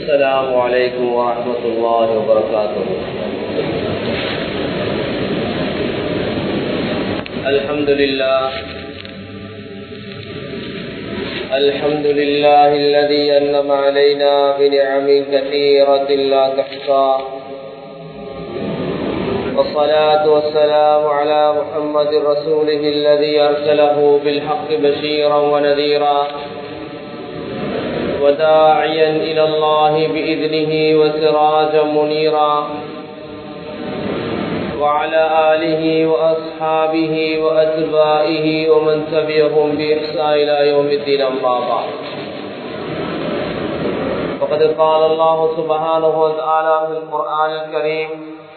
السلام عليكم ورحمة الله وبركاته الحمد لله الحمد لله الذي أنم علينا بنعم كثيرة لا تحصى والصلاة والسلام على محمد رسوله الذي أرسله بالحق بشيرا ونذيرا وداعيا إلى الله بإذنه وسراجا منيرا وعلى آله وأصحابه وأتباعه ومن تبعهم بإحسان إلى يوم الدين أما بعد فقد قال الله سبحانه وتعالى في القرآن الكريم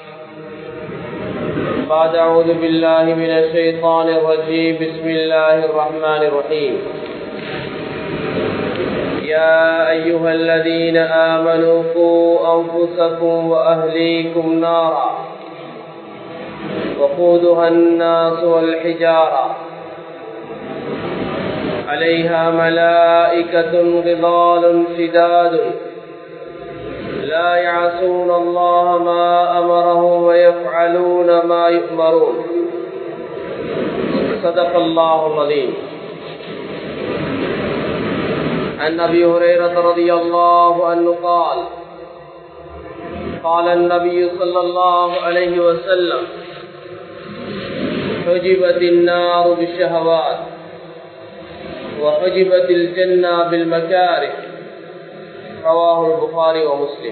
بعد أعوذ بالله من الشيطان الرجيم بسم الله الرحمن الرحيم يا أيها الذين آمنوا قوا أنفسكم وأهليكم نارا وقودها الناس والحجارة عليها ملائكة غضال شداد لا يعصون الله ما أمرهم ويفعلون ما يؤمرون صدق الله العظيم عن أبي هريرة رضي الله عنه قال قال النبي صلى الله عليه وسلم حجبت النار بالشهوات وحجبت الجنة بالمكاره رواه البخاري ومسلم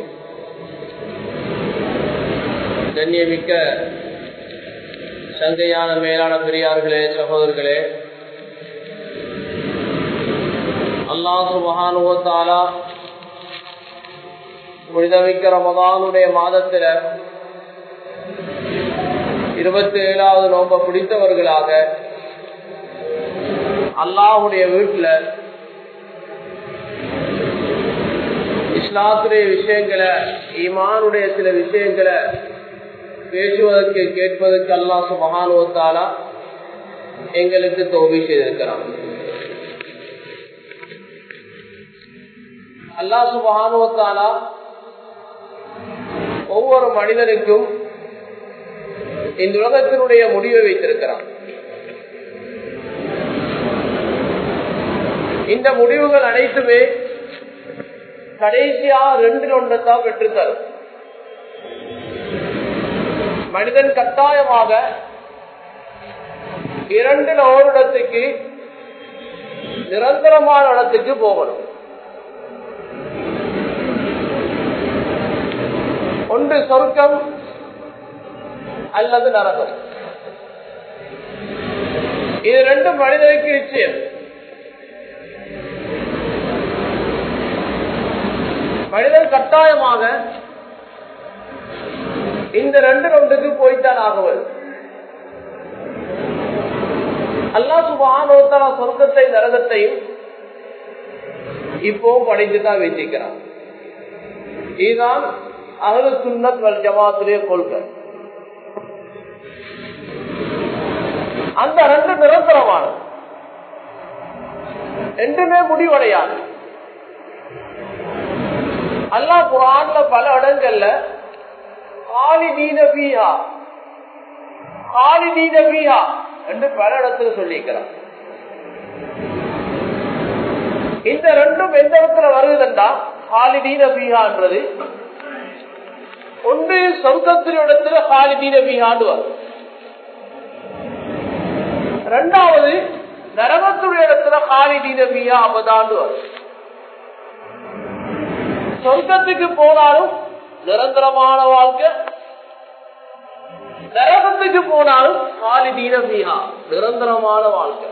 கண்ணியமிக்க சங்கையான மேலான பெரியார்களே சகோதரர்களே அல்லாஹு மகானுவத்தாலா புனிதமிக்க ரமதானுடைய மாதத்துல இருபத்தி ஏழாவது நோம்ப பிடித்தவர்களாக அல்லாஹுடைய வீட்டுல இஸ்லாத்துடைய விஷயங்களை ஈமானுடைய சில விஷயங்களை பேசுவதற்கு கேட்பதற்கு அல்லா சுபகானுவத்தாலா எங்களுக்கு தோல்வி செய்திருக்கிறான் அல்லா சுபகானுவத்தாலா ஒவ்வொரு மனிதனுக்கும் இந்த உலகத்தினுடைய முடிவை வைத்திருக்கிறான் இந்த முடிவுகள் அனைத்துமே கடைசியா ரெண்டு ஒன்றத்தான் பெற்றுத்தரும் மனிதன் கட்டாயமாக இரண்டு ஓரிடத்துக்கு நிரந்தரமான இடத்துக்கு போகணும் ஒன்று சொர்க்கம் அல்லது நரகம் இது ரெண்டு மனிதனுக்கு நிச்சயம் மனிதன் கட்டாயமாக இந்த ரெண்டு ஒன்றுக்கு போய்த்தான் ஆகுவது அல்லா சுபானோத்தரா சொர்க்கத்தை நரகத்தையும் இப்போ படைத்துதான் வைத்திருக்கிறான் இதுதான் அகல சுண்ணத் வல் ஜமாத்துடைய கொள்கை அந்த ரெண்டு நிரந்தரமானது ரெண்டுமே முடிவடையாது அல்லா குரான்ல பல இடங்கள்ல காலி நீன பீஹா காலி நீன பீஹா என்று பல இடத்துல சொல்லிக்கிறான் இந்த ரெண்டும் எந்த இடத்துல வருதுண்டா காலி நீன பீஹான்றது ஒன்று சொர்க்கத்தின் இடத்துல காலி நீன பீஹான்னு வரும் ரெண்டாவது நரகத்துடைய இடத்துல காலி நீன பீஹா அபதாண்டு வரும் சொர்க்கத்துக்கு போனாலும் நிரந்தரமான வாழ்க்கை நரகத்துக்கு போனாலும் காலிதீன பீஹா நிரந்தரமான வாழ்க்கை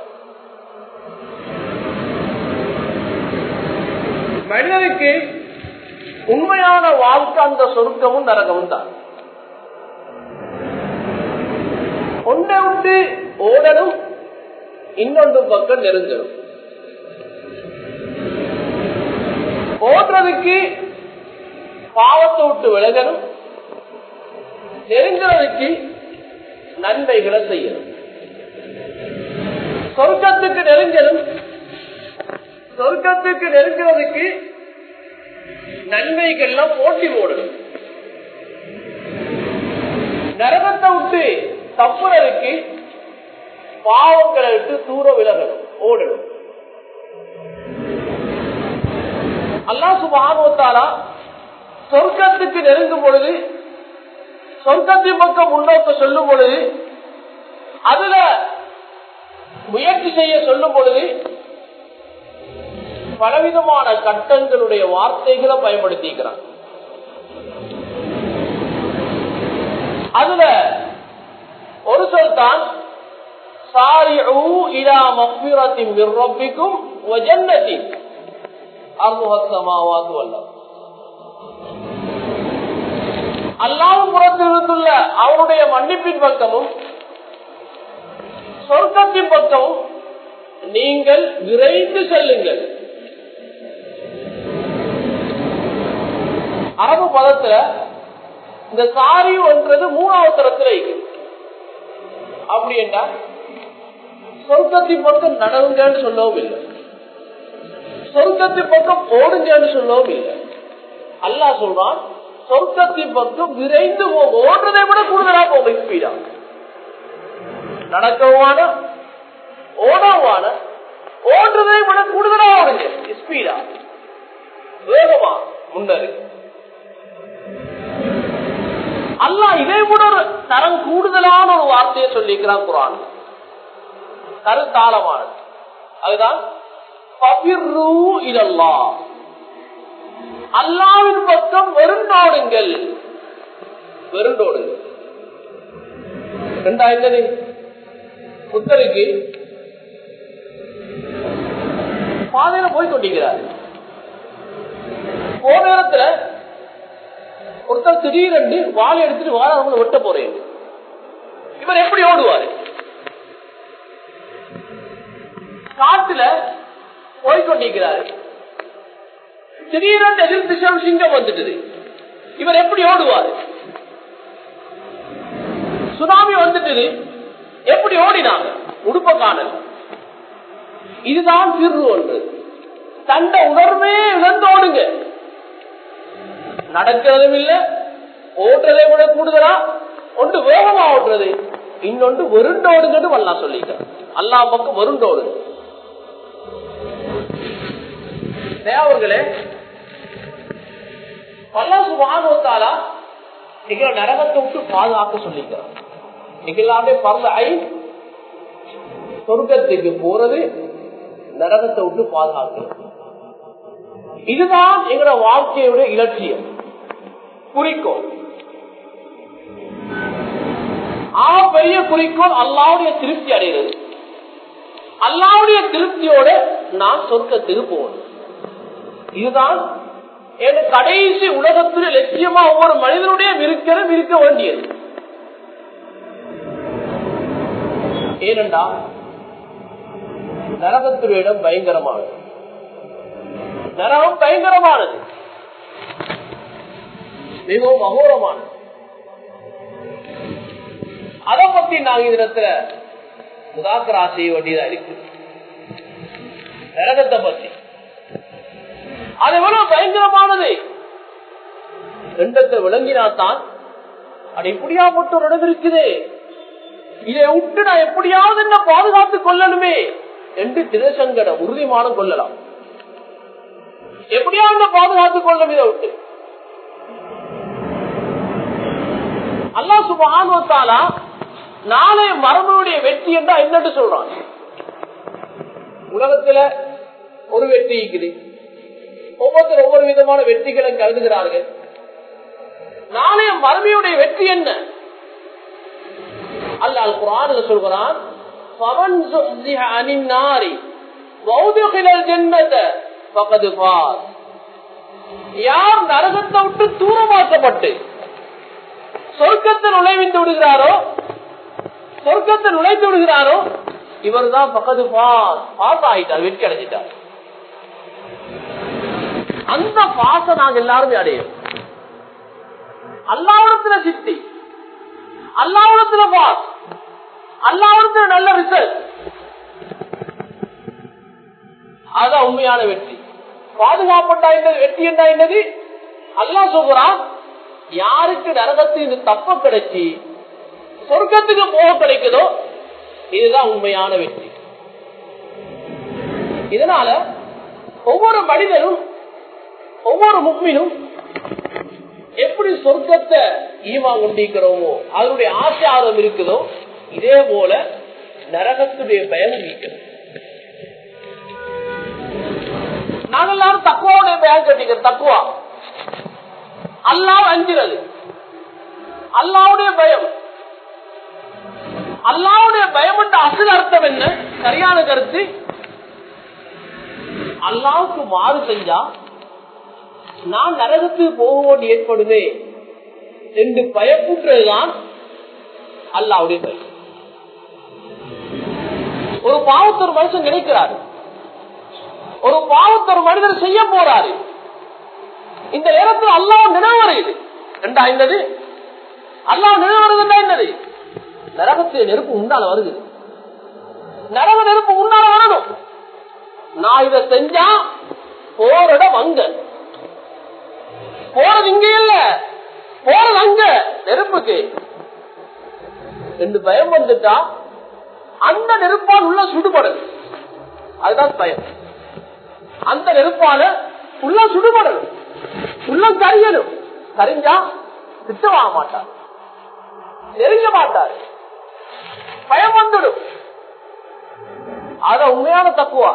மனிதனுக்கு உண்மையான வாழ்க்கை அந்த சொர்க்கமும் நரகமும் தான் ஒன்றை விட்டு ஓடணும் இன்னொன்று பக்கம் நெருங்கணும் ஓடுறதுக்கு பாவத்தை விட்டு விலகணும் நெருங்குறதுக்கு நன்மைகளை செய்யணும் சொர்க்கத்துக்கு நெருங்கணும் சொர்க்கத்துக்கு நெருங்குறதுக்கு நன்மைகள்லாம் போட்டி போடணும் நரகத்தை விட்டு தப்புறதுக்கு பாவங்களை விட்டு தூர விலகணும் ஓடணும் அல்லா சுபானுவத்தாலா சொர்க்கத்துக்கு நெருங்கும் பொழுது சொர்க்கத்தின் பக்கம் முன்னோக்க சொல்லும் பொழுது அதுல முயற்சி செய்ய சொல்லும் பொழுது பலவிதமான கட்டங்களுடைய வார்த்தைகளை பயன்படுத்திக்கிறான் அதுல ஒரு சொல் தான் அல்லாவும் புறத்திலிருந்துள்ள அவருடைய மன்னிப்பின் பக்கமும் சொர்க்கத்தின் பக்கமும் நீங்கள் விரைந்து செல்லுங்கள் அரபு பதத்துல இந்த சாரி ஒன்றது மூணாவது தரத்துல இருக்கு அப்படி என்றால் சொர்க்கத்தின் பக்கம் நடவுங்கன்னு சொல்லவும் இல்லை சொர்க்கத்தின் பக்கம் ஓடுங்கன்னு சொல்லவும் இல்லை அல்லா சொல்றான் சொர்க்கத்தின் பக்கம் விரைந்து போகும் ஓடுறதை விட கூடுதலா போகும் ஸ்பீடா நடக்கவான ஓடவான ஓடுறதை விட கூடுதலா ஓடுங்க ஸ்பீடா வேகமா முன்னரு அல்லா இதை விட ஒரு தரம் கூடுதலான ஒரு வார்த்தையை சொல்லிக்கிறான் குரான் கருத்தாளமானது அதுதான் அல்லாவின் பக்கம் வெறுண்டோடுங்கள் வெறுண்டோடுங்கள் ரெண்டாயிரத்தி புத்தருக்கு பாதையில போய் கொண்டிருக்கிறார் போன நேரத்துல ஒருத்தர் திடீரென்று வாழை எடுத்துட்டு வாழ அவங்களை வெட்ட போறேன் இவர் எப்படி ஓடுவாரு காட்டுல போய்கொண்டிருக்கிறாரு திடீரென்று எதிர் திசை சிங்கம் வந்துட்டது இவர் எப்படி ஓடுவார் சுனாமி வந்துட்டது எப்படி ஓடினாங்க உடுப்ப காணல் இதுதான் சிறு ஒன்று தண்ட உணர்வே இழந்து ஓடுங்க நடக்கிறதும் இல்ல ஓடுறதை விட கூடுதலா ஒன்று வேகமா ஓடுறது இன்னொன்று வெருண்டோடுங்கன்னு வல்லா சொல்லிக்க அல்லா பக்கம் வெருண்டோடு தேவர்களே பல்லாசு வாகவத்தாலா எங்களை நரகத்தை விட்டு பாதுகாக்க சொல்லிக்கிறான் எங்களாமே பறந்த ஐ சொர்க்கத்துக்கு போறது நரகத்தை விட்டு பாதுகாக்கிறது இதுதான் எங்களோட வாழ்க்கையுடைய இலட்சியம் குறிக்கோள் ஆ பெரிய குறிக்கோள் அல்லாவுடைய திருப்தி அடைகிறது அல்லாவுடைய திருப்தியோட நான் சொர்க்கத்துக்கு போகணும் இதுதான் என் கடைசி உலகத்தில் லட்சியமா ஒவ்வொரு மனிதனுடைய இருக்கிறதும் இருக்க வேண்டியது ஏனென்றா நரகத்துடைய இடம் பயங்கரமானது நரகம் பயங்கரமானது மிகவும் அகோரமானது அதை பத்தி நாங்க இதத்துல முதாக்கரா செய்ய வேண்டியதா இருக்கு நரகத்தை பத்தி அது எவ்வளவு பயங்கரமானது ரெண்டத்தை விளங்கினாத்தான் அது எப்படியாப்பட்ட ஒரு இடம் இருக்குது இதை விட்டு நான் எப்படியாவது என்ன பாதுகாத்துக் கொள்ளணுமே என்று திரசங்கட உறுதிமான கொள்ளலாம் எப்படியாவது பாதுகாத்துக் கொள்ளும் இதை விட்டு அல்லா சுபானுவத்தாலா நாளை மரபுடைய வெற்றி என்றா என்னட்டு சொல்றான் உலகத்துல ஒரு வெற்றி இருக்குது ஒவ்வொருத்தர் ஒவ்வொரு விதமான வெற்றிகளை கருதுகிறார்கள் நாளைய மறுமையுடைய வெற்றி என்ன அல்லால் குரான் சொல்கிறான் பவன் அனின் நாரி வௌதுகிலல் ஜென்மத்தை பகது பார் யார் நரகத்தை விட்டு தூரமாக்கப்பட்டு சொர்க்கத்தை நுழைவிந்து விடுகிறாரோ சொர்க்கத்தை நுழைத்து விடுகிறாரோ இவர் தான் பக்கத்து பாஸ் பாஸ் ஆகிட்டார் வெற்றி அடைஞ்சிட்டார் அந்த பாச நாங்க எல்லாருமே அடையும் அல்லாவிடத்துல சித்தி அல்லாவிடத்துல பாஸ் அல்லாவிடத்துல நல்ல ரிசல்ட் அதுதான் உண்மையான வெற்றி பாதுகாப்புண்டா என்னது வெற்றி என்றா என்னது அல்லாஹ் சொல்றான் யாருக்கு நரகத்தில் இது தப்ப கிடைச்சி சொர்க்கத்துக்கு போக கிடைக்குதோ இதுதான் உண்மையான வெற்றி இதனால ஒவ்வொரு மனிதனும் ஒவ்வொரு முக்மினும் எப்படி சொர்க்கத்தை ஈமா கொண்டிருக்கிறோமோ அதனுடைய ஆசாரம் இருக்குதோ இதே போல நரகத்துடைய பயம் நீக்கணும் நாங்க எல்லாரும் தக்குவாவுடைய பயம் கட்டிக்கிறோம் தக்குவா அல்லாஹ் அஞ்சுறது அல்லாவுடைய பயம் அல்லாவுடைய பயம் என்ற அசல் அர்த்தம் என்ன சரியான கருத்து அல்லாவுக்கு மாறு செஞ்சா நான் நரகத்துக்கு போகும்போது ஏற்படுமே என்று பயப்புற்றதுதான் அல்லாவுடைய பயம் ஒரு பாவத்தை ஒரு மனுஷன் நினைக்கிறாரு ஒரு பாவத்தை ஒரு மனிதர் செய்ய போறாரு இந்த நேரத்தில் அல்லாஹ் நினைவருது ரெண்டா என்னது அல்லாஹ் நினைவருதுன்னா என்னது நரகத்திய நெருப்பு உண்டால வருது நரக நெருப்பு உண்டால வரணும் நான் இதை செஞ்சா போற இடம் அங்க போறது இங்க இல்ல போறது அங்க நெருப்புக்கு ரெண்டு பயம் வந்துட்டா அந்த நெருப்பால் உள்ள சுடுபடல் அதுதான் பயம் அந்த நெருப்பால உள்ள சுடுபடணும் உள்ள கரியணும் கரிஞ்சா திட்ட வாங்க மாட்டார் நெருங்க மாட்டார் பயம் வந்துடும் அத உண்மையான தக்குவா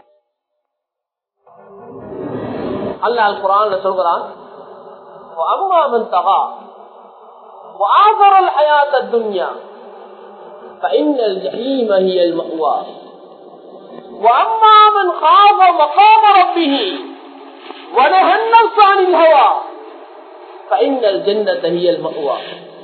அல்லாஹ் குரான் சொல்கிறான் وأما من طغى وآثر الحياة الدنيا فإن الجحيم هي المأوى وأما من خاف مقام ربه ونهى النفس عن الهوى فإن الجنة هي المأوى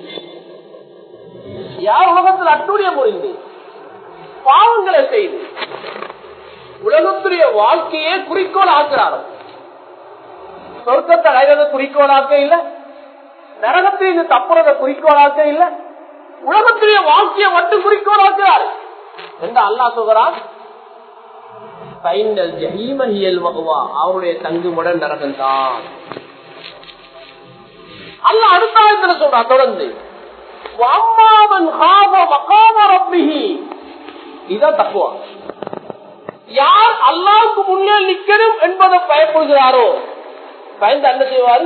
யார் உலகத்தில் அட்டுடைய புரிந்து பாவங்களை செய்து உலகத்துடைய வாழ்க்கையே குறிக்கோள் ஆக்குறாரோ சொர்க்கத்தை அடைகிறத குறிக்கோளாக்க இல்ல நரகத்தில் இது தப்புறத குறிக்கோளாக்க இல்ல உலகத்துடைய வாழ்க்கையை மட்டும் குறிக்கோளாக்குறாரு என்று அல்லா சொல்கிறார் பைனல் ஜஹீமஹியல் மகுவா அவருடைய தங்குமுடன் நரகம் தான் அல்ல அடுத்த ஆயத்துல சொல்றா தொடர்ந்து அம்மாவன் ஹாப மகாம ரப்பிஹி இதான் தக்குவா யார் அல்லாவுக்கு முன்னே நிக்கணும் என்பதை பயப்படுகிறாரோ பயந்து என்ன செய்வாரு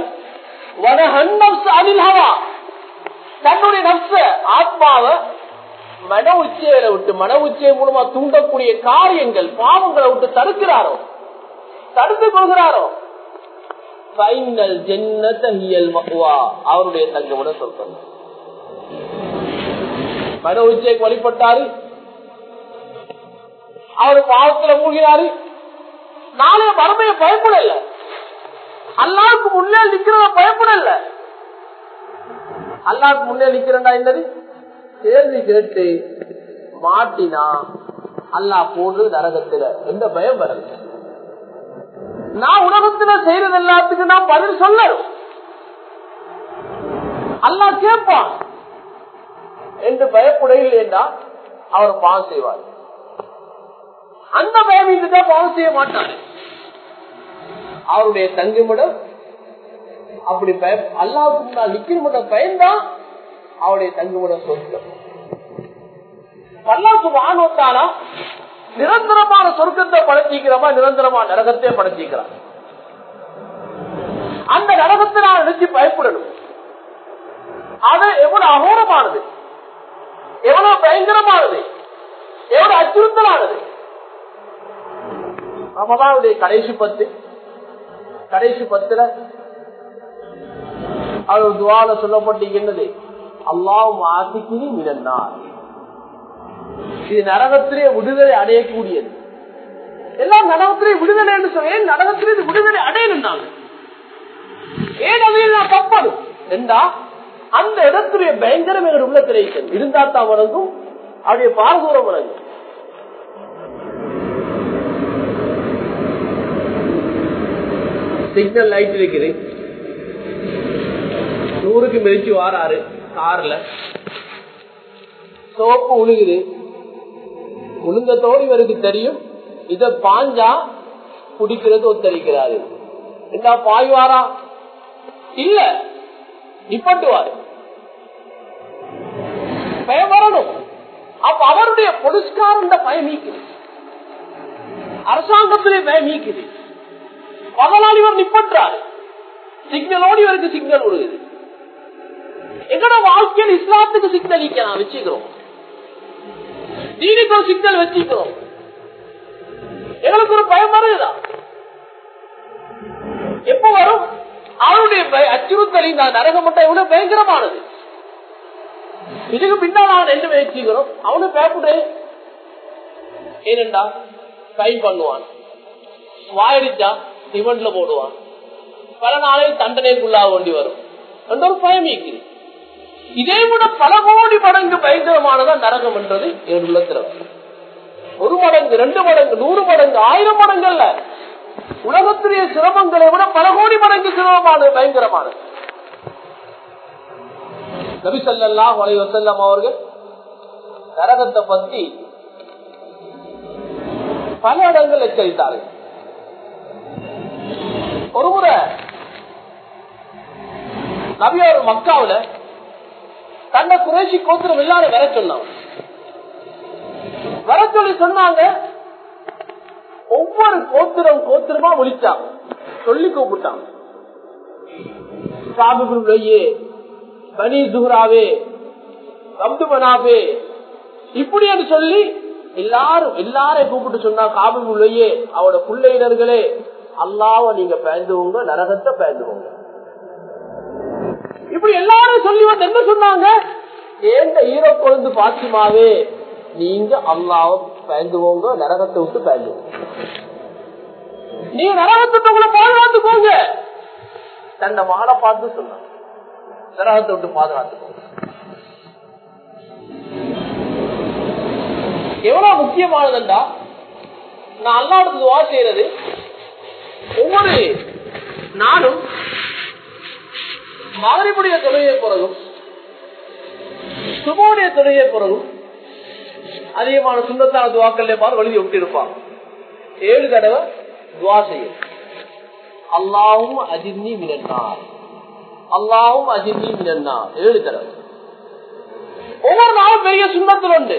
தன்னுடைய நப்ச ஆத்மாவை மன உச்சையில விட்டு மன உச்சை மூலமா தூண்டக்கூடிய காரியங்கள் பாவங்களை விட்டு தடுக்கிறாரோ தடுத்துக் கொள்கிறாரோ ஃபைனல் ஜென்னதஹியல் மஹ்வா அவருடைய தங்கமுட சொல்றாங்க மன உச்சைக்கு வழிபட்டாரு அவர் பாவத்துல மூழ்கினாரு நாளைய மறுமையை பயப்படல அல்லாவுக்கு முன்னே நிக்கிறத பயப்படல அல்லாவுக்கு முன்னே நிக்கிறா என்னது கேள்வி கேட்டு மாட்டினா அல்லா போன்று நரகத்துல எந்த பயம் வரல நான் உலகத்துல செய்யறது எல்லாத்துக்கும் நான் பதில் சொல்லணும் அல்லா கேட்பான் என்று பயப்படையில்லைன்னா அவர் பாவம் செய்வார் அந்த பயம் தான் பாவம் செய்ய மாட்டார் அவருடைய தங்குமிடம் அப்படி பய அல்லாவுக்கு முன்னால் நிக்கணும் பயன்தான் அவருடைய தங்குமிடம் சொர்க்கம் அல்லாவுக்கு வானோத்தானா நிரந்தரமான சொர்க்கத்தை படைச்சிக்கிறோமா நிரந்தரமான நரகத்தை படைச்சிக்கிறான் அந்த நரகத்தை நான் நினைச்சு பயப்படணும் அது எவ்வளவு அகோரமானது எவ்வளவு பயங்கரமானது எவ்வளவு அச்சுறுத்தலானது ரமதானுடைய கடைசி பத்து கடைசி பத்துல அது துவால சொல்லப்பட்டு என்னது அல்லாவும் ஆசிக்கினி மினன்னார் இது நரகத்திலே விடுதலை அடையக்கூடியது எல்லாம் நரகத்திலே விடுதலை என்று சொல்ல ஏன் நரகத்திலே இது விடுதலை அடையணும் ஏன் அதையும் நான் தப்பணும் என்றா அந்த இடத்துடைய பயங்கரம் எங்கள் உள்ள கிடைக்கும் இருந்தா தான் வணங்கும் அவருடைய பாரதூரம் வணங்கும் சிக்னல் லைட் இருக்குது நூறுக்கு மிதிச்சு வாராரு கார்ல சோப்பு உழுகுது உளுந்தத்தோடு இவருக்கு தெரியும் இத பாஞ்சா குடிக்கிறது ஒத்தரிக்கிறாரு என்ன பாய்வாரா இல்ல நிப்பட்டுவாரு பயம் வரணும் அப்ப அவருடைய பொலிஸ்காரன் பயம் நீக்குது அரசாங்கத்திலே பயம் நீக்குது முதலாளி இவர் நிப்பற்றாரு சிக்னலோடு இவருக்கு சிக்னல் விடுகுது எங்கட வாழ்க்கையில் இஸ்லாத்துக்கு சிக்னல் நீக்க நான் வச்சுக்கிறோம் தீனுக்கு ஒரு சிக்னல் வச்சுக்கிறோம் எங்களுக்கு ஒரு பயம் வருதா எப்ப வரும் அவருடைய பய- அச்சுறுத்தல் இந்த நரகம் மட்டும் எவ்வளவு பயங்கரமானது இதுக்கு பின்னால் அவன் என்ன வச்சுக்கிறோம் அவனு பயப்படு ஏனென்றா ஃபைன் பண்ணுவான் வாயடிச்சா டிமண்ட்ல போடுவான் பல நாளைக்கு தண்டனைக்குள்ளாக வேண்டி வரும் என்ற ஒரு பயம் இருக்குது இதே விட பல கோடி மடங்கு பயங்கரமானதான் நரகம் என்றது என் உள்ளத்துல ஒரு மடங்கு ரெண்டு மடங்கு நூறு மடங்கு ஆயிரம் மடங்கு அல்ல உலகத்துடைய சிரமங்களை விட பல கோடி மடங்கு சிரமமானது பயங்கரமானது நபிசல்லா வலை வசல்லம் அவர்கள் நரகத்தை பத்தி பல இடங்கள் எச்சரித்தார்கள் ஒரு முறை நபியோர் மக்காவில தன்னை குறைசி கோத்திரம் எல்லாரும் வர சொன்னாங்க வர சொல்லி சொன்னாங்க ஒவ்வொரு கோத்திரம் கோத்திரமா விழிச்சாங்க சொல்லி கூப்பிட்டாங்க சாபிபுல்லையே பனி துஹராவே அப்து மனாபே இப்படி என்று சொல்லி எல்லாரும் எல்லாரையும் கூப்பிட்டு சொன்னா காபிபுல்லையே அவட பிள்ளையினர்களே அல்லாவ நீங்க பயந்துவோங்க நரகத்தை பயந்துவோங்க இப்படி எல்லாரும் சொல்லி வந்து என்ன சொன்னாங்க ஏந்த ஈரோ குழந்து பாத்திமாவே நீங்க அல்லாவ பயந்துவோங்க நரகத்தை விட்டு பயந்துவோங்க நீங்க நரகத்தை உங்களை பாதுகாத்துக்கோங்க தன்னை மகனை பார்த்து சொன்னாங்க நரகத்தை விட்டு பாதுகாத்துக்கோங்க எவ்வளவு முக்கியமானதுண்டா நான் அல்லாடுக்கு துவா செய்யறது ஒவ்வொரு நானும் மகரிபுடைய தொழுகையை பிறகும் சுபோடைய தொழுகையை பிறகும் அதிகமான சுண்ணத்தான துவாக்கள் பாரு வழுதி விட்டு இருப்பான் ஏழு தடவை துவா செய்யும் அல்லாவும் அஜின்னி மினன்னார் அல்லாவும் அஜின்னி மினன்னார் ஏழு தடவை ஒவ்வொரு நாளும் பெரிய சுண்ணத்தில் உண்டு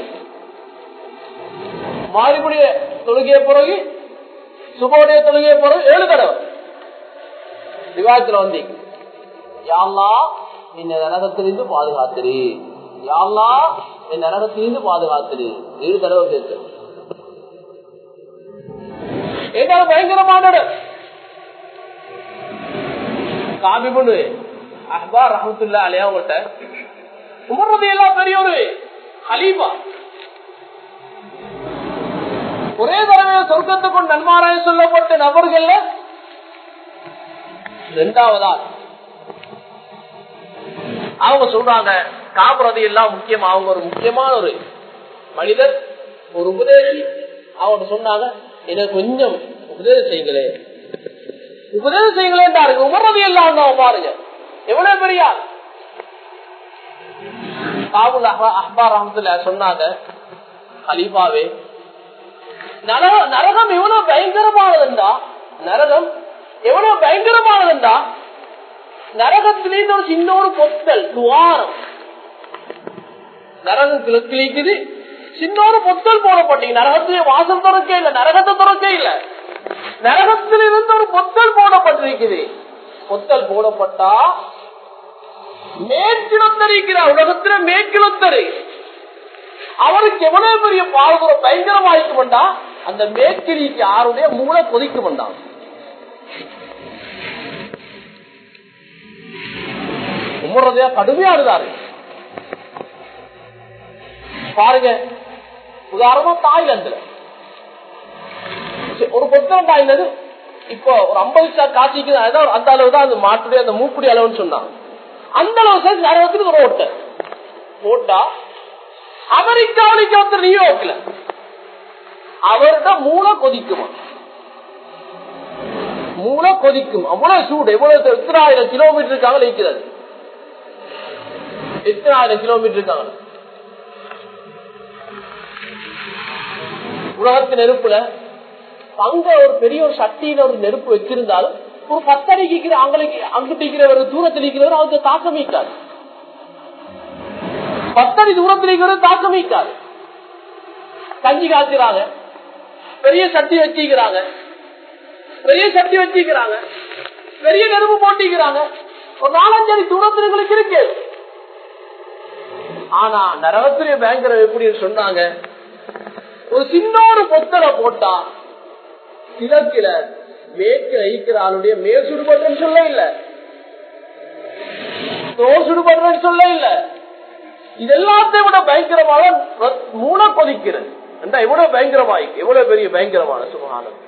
மாறிபுடைய தொழுகையை பிறகு சுபோடைய தொழுகையை பிறகு ஏழு தடவை விவாதத்துல வந்தீங்க யாழ்லா இந்த நரகத்திலிருந்து பாதுகாத்துரு யாழ்லா என் நரகத்திலிருந்து பாதுகாத்துரு ஏழு தடவை கேட்க ஏதாவது பயங்கரமான இடம். காபி பண்ணு அஹ்பார் ரஹமத்துல்லா அலையா உங்கள்கிட்ட உமர்றது எல்லாம் பெரிய ஒரு ஹலீபா ஒரே தடவை சொர்க்கத்துக்கும் நன்மாராய சொல்லப்பட்ட நபர்கள்ல இரண்டாவதா அவங்க சொல்றாங்க காப்புறது எல்லாம் முக்கியமா அவங்க ஒரு முக்கியமான ஒரு மனிதர் ஒரு உபதேசி அவங்க சொன்னாங்க எனக்கு கொஞ்சம் உபதேசம் செய்யுங்களே உபதேசம் செய்யுங்களேன் உமர்றது எல்லாம் தான் பாருங்க எவ்வளவு பெரிய ஆள். காபுல் அஹ்பா- அஹ்பார் ரஹமத்துல்லா சொன்னாங்க ஹலீஃபாவே நரக- நரகம் எவ்வளவு பயங்கரமானதுண்டா நரகம் எவ்வளவு பயங்கரமானதுண்டா நரகத்திலேருந்து ஒரு சின்ன ஒரு பொத்தல் துவாரம் நரகம் கிள- கிழிக்குது சின்ன ஒரு பொத்தல் போடப்பட்டீங்க நரகத்திலே வாசல் திறக்க இல்ல நரகத்தை திறக்க இல்ல நரகத்திலிருந்து ஒரு பொத்தல் போடப்பட்டிருக்குது பொத்தல் போடப்பட்டா மேற்கிழத்தரிக்கிற உலகத்தில மேற்கிழத்தரை அவருக்கு எவ்வளவு பெரிய பாரதூரம் பயங்கரமாயிருக்குமெண்டா அந்த மேற்கிலிக்கு யாருடைய மூளை கொதிக்குமெண்டான் உமரதையா கடுமையா இருந்தாரு பாருங்க உதாரணமா தாய்லாந்துல சரி, ஒரு பொத்தம் தாய்ந்தது இப்போ ஒரு ஐம்பது சார் காட்சிக்கு அதான் அந்த அளவு தான் அந்த மாட்டுடைய அந்த மூக்குடி அளவுன்னு சொன்னாங்க அந்த அளவு சார் நரகத்துக்கு ஒரு ஓட்டை போட்டா அமெரிக்காவிലേക്ക് ஒருத்தர் நியூயார்க்ல அவர்கிட்ட மூளை கொதிக்குமா மூளை கொதிக்கும் அவ்வளவு சூடு எவ்வளவு எத்தனை ஆயிரம் கிலோமீட்டர் இருக்காங்க நிற்கிறது எத்தனை ஆயிரம் கிலோமீட்டர் இருக்காங்க உலகத்தின் நெருப்புல அங்க ஒரு பெரிய ஒரு சட்டியில ஒரு நெருப்பு வச்சிருந்தாலும் ஒரு பத்தடிக்கு அங்களுக்கு அங்கிட்டு இருக்கிறவர் தூரத்தில் இருக்கிறவர் அவருக்கு தாக்கம் வைக்காது பத்தடி தூரத்தில் இருக்கிறவர் தாக்கம் வைக்காது கஞ்சி காய்ச்சுறாங்க பெரிய சட்டி வச்சிக்கிறாங்க பெரிய சட்டி வச்சிக்கிறாங்க பெரிய நெருப்பு போட்டிக்கிறாங்க ஒரு நாலஞ்சு அடி தூரத்தில் எங்களுக்கு இருக்கு ஆனா நரகத்துடைய பேங்கர் எப்படி சொன்னாங்க ஒரு சின்ன ஒரு பொத்தலை போட்டா கிழக்கில மேற்கு ஐக்கிற ஆளுடைய மேல் சுடுபடுறன்னு சொல்ல இல்ல தோல் சுடுபடுறன்னு சொல்ல இல்ல இது எல்லாத்தையும் விட பயங்கரமான மூண கொதிக்கிறது எவ்வளவு பயங்கரமாய் எவ்வளவு பெரிய பயங்கரமான சுபகானம்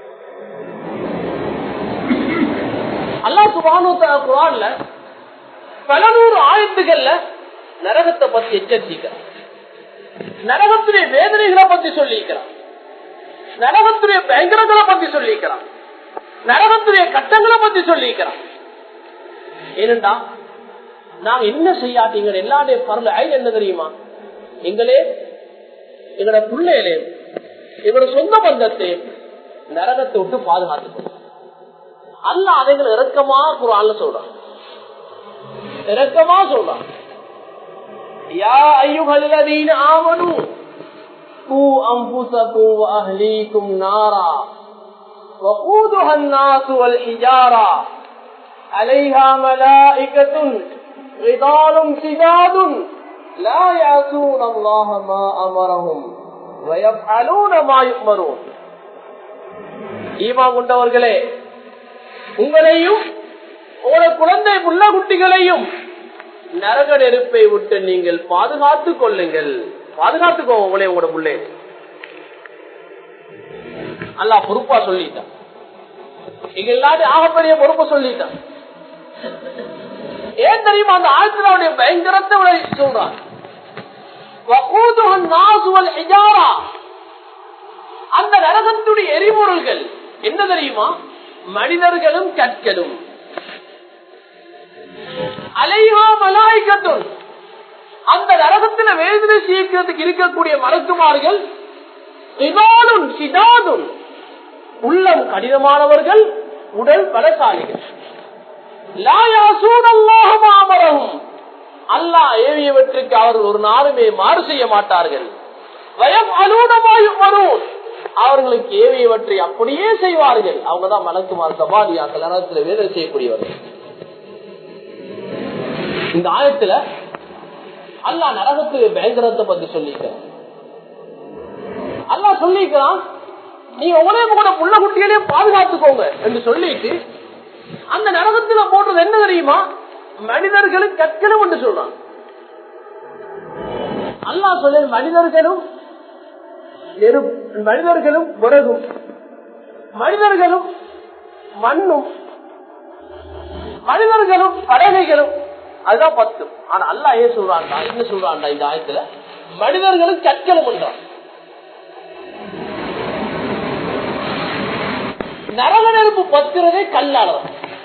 அல்லா சுபானு குரான்ல பல நூறு ஆயத்துகள்ல நரகத்தை பத்தி எச்சரிக்கிறார் நரகத்துடைய வேதனைகளை பத்தி சொல்லிக்கிறான் நரகத்துடைய பயங்கரங்களை பத்தி சொல்லிக்கிறான் நரகத்துடைய கட்டங்களை பத்தி சொல்லிக்கிறான் ஏனண்டா நாங்க என்ன செய்யாட்டீங்க எல்லாருடைய பரல ஐ என்ன தெரியுமா எங்களே எங்களோட பிள்ளைகளே எங்களோட சொந்த பந்தத்தை நரகத்தை விட்டு பாதுகாத்துக்கணும் அல்ல அதைகள் இறக்கமா குரான்ல சொல்றான் இறக்கமா சொல்றான் يا أيها الذين آمنوا قوا أنفسكم وأهليكم نارا وقودها الناس والحجارة عليها ملائكة غضال سداد لا يعصون الله ما أمرهم ويفعلون ما يؤمرون ஈமா கொண்டவர்களே உங்களையும் உங்களோட குழந்தை புள்ள குட்டிகளையும் நரக நெருப்பை விட்டு நீங்கள் பாதுகாத்துக் கொள்ளுங்கள் பாதுகாத்துக்கோங்க உங்களே உங்களோட பிள்ளை அல்லா பொறுப்பா சொல்லிட்டான் எங்க எல்லாரும் ஆகப்பெரிய பொறுப்பை சொல்லிட்டான் ஏன் தெரியுமா அந்த ஆழ்த்தினுடைய பயங்கரத்தை விட சொல்றான் அந்த நரகத்துடைய எரிபொருள்கள் என்ன தெரியுமா மனிதர்களும் கற்களும் அலைஹா மலாய்கத்தும் அந்த நரகத்துல வேதனை செய்யறதுக்கு இருக்கக்கூடிய மலக்குமார்கள் சிதாதும் சிதாதும் உள்ளம் கடினமானவர்கள் உடல் பலசாலிகள் லாயாசூடல்லாகமாமரவும் அல்லாஹ் ஏவியவற்றுக்கு அவர்கள் ஒரு நாளுமே மாறு செய்ய மாட்டார்கள் வயம் அலூனமாயும் வரும் அவர்களுக்கு ஏவியவற்றை அப்படியே செய்வார்கள் அவங்கதான் மலக்குமார் சபாலியாக்கள் நரகத்துல வேதனை செய்யக்கூடியவர்கள் இந்த ஆயத்துல அல்லா நரகத்து பயங்கரத்தை பத்தி சொல்லிக்கிறான் அல்லா சொல்லிக்கிறான் நீங்க உங்களே கூட புள்ள குட்டிகளையும் பாதுகாத்துக்கோங்க என்று சொல்லிட்டு அந்த நரகத்துல போடுறது என்ன தெரியுமா மனிதர்களும் கற்களும் என்று சொல்றான் அல்லா சொல்ல மனிதர்களும் மனிதர்களும் விறகும் மனிதர்களும் மண்ணும் மனிதர்களும் பறவைகளும் அதுதான் பத்து ஆனா அல்லா ஏன் சொல்றான்டா என்ன சொல்றான்டா இந்த ஆயத்துல மனிதர்களும் கற்களும் என்றான் நரக நெருப்பு பத்துறதே கல்லாளம்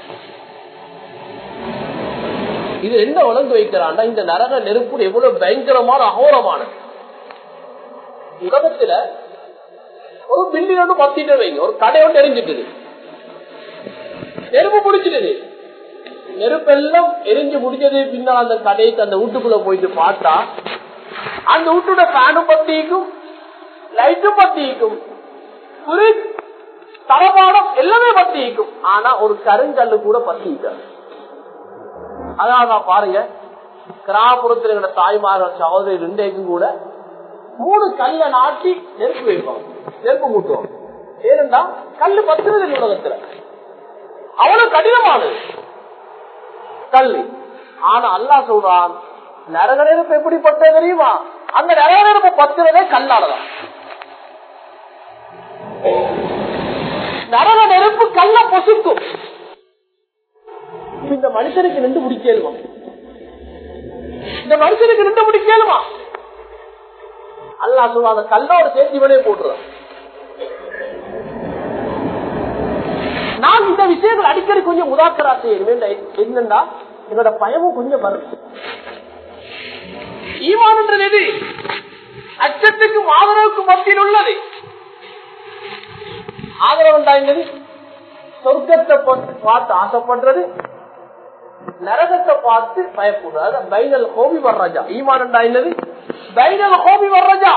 இது என்ன வளர்ந்து வைக்கிறான்டா இந்த நரக நெருப்பு எவ்வளவு பயங்கரமான அகோரமான உலகத்துல ஒரு பில்டிங் ஒன்று பத்திட்டு வைங்க ஒரு கடை ஒன்று எரிஞ்சிட்டுது நெருப்பு பிடிச்சிட்டுது நெருப்பெல்லாம் எரிஞ்சு முடிஞ்சது பின்னால் அந்த கடைக்கு அந்த வீட்டுக்குள்ள போயிட்டு பார்த்தா அந்த வீட்டோட ஃபேனும் பத்திக்கும் லைட்டும் பத்திக்கும் தளபாடம் எல்லாமே பத்திக்கும் ஆனா ஒரு கருங்கல்லு கூட பத்திக்காது அதான் பாருங்க கிராமப்புறத்தில் இருக்கிற தாய்மார்கள் சகோதரி ரெண்டேக்கும் கூட மூணு கல்ல நாட்டி நெருப்பு வைப்பாங்க நெருப்பு மூட்டுவோம் ஏனென்றா கல்லு பத்துறது உலகத்துல அவ்வளவு கடினமானது கல்வி ஆனா அல்லா சொல்றான் நரக நெருப்பு எப்படிப்பட்ட தெரியுமா அந்த நரக நெருப்பு பத்துறதே கல்லாலதான் நரக நெருப்பு கல்ல பொசுக்கும் இந்த மனுஷனுக்கு நின்று முடிக்கலுமா இந்த மனுஷனுக்கு நின்று முடிக்கலுமா அல்லா சொல்லுவாங்க கல்லோட சேர்த்து இவனே போட்டுறான் நான் இந்த விஷயங்கள் அடிக்கடி கொஞ்சம் உதாக்கரா செய்யணும் என்னண்டா என்னோட பயமும் கொஞ்சம் வரும் ஈமான்ன்றது எது அச்சத்துக்கும் ஆதரவுக்கும் மத்தியில் உள்ளது ஆதரவுண்டா என்னது சொர்க்கத்தை பார்த்து பார்த்து ஆசைப்படுறது நரகத்தை பார்த்து பயப்படுறது பைனல் கோபி வர்றஜா ஈமானண்டா என்னது பைனல் கோபி வர்றஜா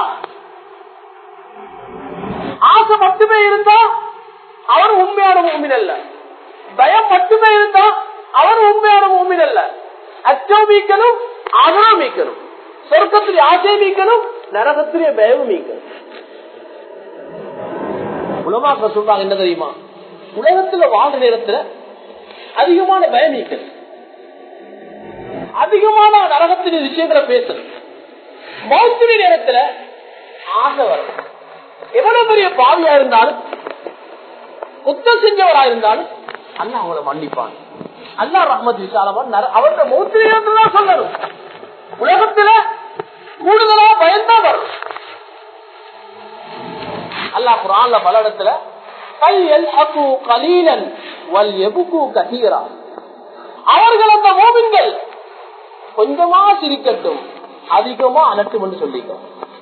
ஆசை மட்டுமே இருந்தா அவர் உண்மையான மூமின் அல்ல பயம் மட்டுமே இருந்தா அவர் உண்மையான மூமின் அல்ல அச்சம் மீக்கணும் ஆதரவு மீக்கணும் சொர்க்கத்திலே ஆசை மீக்கணும் நரகத்திலே பயமும் மீக்கணும் உலமாக்க சொல்றாங்க என்ன தெரியுமா உலகத்துல வாழ்ற நேரத்துல அதிகமான பயம் மீக்கணும் அதிகமான நரகத்தின் விஷயங்களை பேசணும் மௌத்திரி நேரத்துல ஆசை வரும் எவ்வளவு பெரிய பாவியா இருந்தாலும் குத்தம் செஞ்சவரா இருந்தாலும் அல்லா அவங்கள மன்னிப்பான் அல்லா ரஹ்மத் விசாலமான் அவரோட மௌத்திரி நேரத்துல தான் சொல்லணும் உலகத்துல கூடுதலா பயந்தா வரும் அல்லா குரான்ல பல இடத்துல அவர்கள் அந்த மோமின்கள் கொஞ்சமா சிரிக்கட்டும் அதிகமா அலட்டும் என்று சொல்லிட்டோம்